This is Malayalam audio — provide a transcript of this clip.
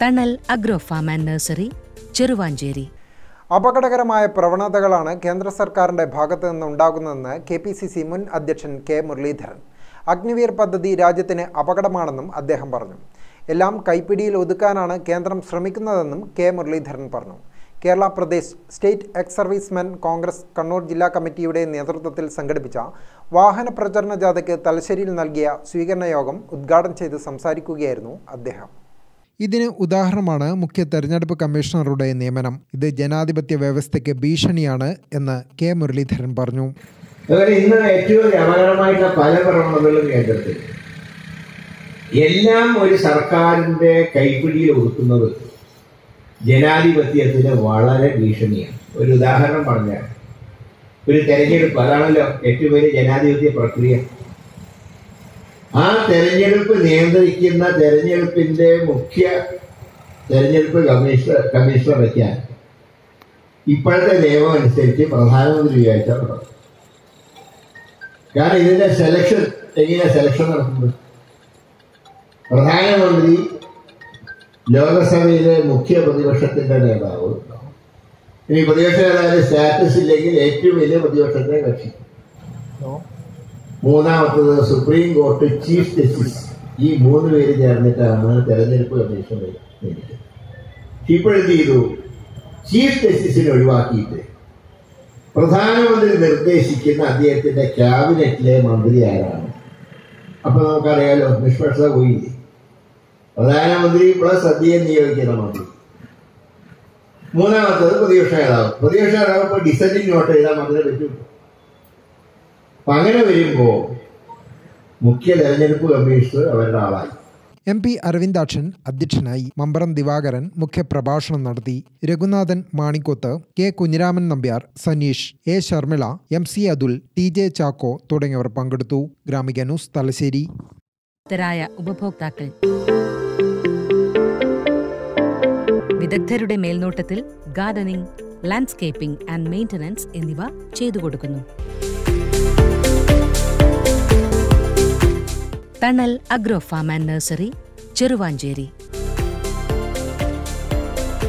തണൽ agro farm and nursery Cheruvanchery അപകടകരമായ പ്രവണതകളാണ് കേന്ദ്ര സർക്കാരിന്റെ ഭാഗത്തു നിന്നുണ്ടാകുന്നതെന്ന് കെ പി സി സി മുൻ അധ്യക്ഷൻ കെ മുരളീധരൻ അഗ്നിവീർ പദ്ധതി രാജ്യത്തിന് അപകടമാണെന്നും അദ്ദേഹം പറഞ്ഞു എല്ലാം കൈപ്പിടിയിൽ ഒതുക്കാനാണ് കേന്ദ്രം ശ്രമിക്കുന്നതെന്നും കെ മുരളീധരൻ പറഞ്ഞു Kerala Pradesh state ex servicemen Congress Kannur ജില്ലാ കമ്മിറ്റിയുടെ നേതൃത്വത്തിൽ സംഘടിപ്പിച്ച വാഹന പ്രചരണ ജാഥയ്ക്ക് തലശ്ശേരിയിൽ നൽകിയ സ്വീകരണ യോഗം ഉദ്ഘാടനം ചെയ്ത് സംസാരിക്കുകയായിരുന്നു അദ്ദേഹം ഇതിന് ഉദാഹരണമാണ് മുഖ്യ തെരഞ്ഞെടുപ്പ് കമ്മീഷണറുടെ നിയമനം ഇത് ജനാധിപത്യ വ്യവസ്ഥയ്ക്ക് ഭീഷണിയാണ് എന്ന് കെ മുരളീധരൻ പറഞ്ഞു അതുപോലെ ഇന്ന് ഏറ്റവും അപകടമായിട്ടുള്ള പല പ്രവണതകളും കേന്ദ്രത്തിൽ എല്ലാം ഒരു സർക്കാരിന്റെ കൈപ്പിടിയിൽ ഒതുക്കുന്നത് ജനാധിപത്യത്തിന് വളരെ ഭീഷണിയാണ് ഒരു ഉദാഹരണം പറഞ്ഞാൽ ഒരു തെരഞ്ഞെടുപ്പ് അതാണല്ലോ ഏറ്റവും വലിയ ജനാധിപത്യ പ്രക്രിയ ആ തെരഞ്ഞെടുപ്പ് നിയന്ത്രിക്കുന്ന തെരഞ്ഞെടുപ്പിന്റെ മുഖ്യ തെരഞ്ഞെടുപ്പ് കമ്മീഷണർ കമ്മീഷണർ വയ്ക്കാൻ ഇപ്പോഴത്തെ നിയമം അനുസരിച്ച് പ്രധാനമന്ത്രി വിചാരിച്ചാൽ നടക്കും കാരണം ഇതിന്റെ സെലക്ഷൻ എങ്ങനെ സെലക്ഷൻ നടക്കുന്നത് പ്രധാനമന്ത്രി ലോകസഭയിലെ മുഖ്യ പ്രതിപക്ഷത്തിന്റെ നേതാവ് ഇനി പ്രതിപക്ഷ നേതാവിന്റെ സ്റ്റാറ്റസ് ഇല്ലെങ്കിൽ ഏറ്റവും വലിയ പ്രതിപക്ഷത്തെ കക്ഷി മൂന്നാമത്തത് സുപ്രീം കോർട്ട് ചീഫ് ജസ്റ്റിസ് ഈ മൂന്ന് പേര് ചേർന്നിട്ടാണ് തെരഞ്ഞെടുപ്പ് കമ്മീഷൻ നിയമിക്കുന്നത് ഇപ്പോഴെന്ത് ചെയ്തു ചീഫ് ജസ്റ്റിസിനെ ഒഴിവാക്കിയിട്ട് പ്രധാനമന്ത്രി നിർദ്ദേശിക്കുന്ന അദ്ദേഹത്തിന്റെ ക്യാബിനറ്റിലെ മന്ത്രി ആരാണ് അപ്പൊ നമുക്കറിയാലോ നിഷ്പക്ഷത പോയില്ലേ പ്രധാനമന്ത്രി പ്ലസ് അദ്ദേഹം നിയോഗിക്കുന്ന മന്ത്രി മൂന്നാമത്തത് പ്രതിപക്ഷ നേതാവ് പ്രതിപക്ഷ നേതാവ് ഇപ്പൊ ഡിസന്റിങ് നോട്ട് എഴുതാൻ മാത്രമേ പറ്റൂ അപ്പൊ അങ്ങനെ വരുമ്പോ മുഖ്യ തെരഞ്ഞെടുപ്പ് കമ്മീഷണർ അവരുടെ ആളായി എം പി അരവിന്ദാക്ഷൻ അധ്യക്ഷനായി മമ്പറം ദിവാകരൻ മുഖ്യപ്രഭാഷണം നടത്തി Raghunathan Manikkoth K Kunhiraman Nambiar Saneesh A Sharmila M C Athul T J Chacko തുടങ്ങിയവർ പങ്കെടുത്തു ഗ്രാമിക ന്യൂസ് തലശ്ശേരി തരായ ഉപഭോക്താക്കൾ വിദഗ്ധരുടെ മേൽനോട്ടത്തിൽ ഗാർഡനിംഗ് ലാൻഡ്സ്കേപ്പിംഗ് ആൻഡ് മെയിന്റനൻസ് എന്നിവ ചെയ്തു കൊടുക്കുന്നു Thanal agro farm and nursery Cheruvanchery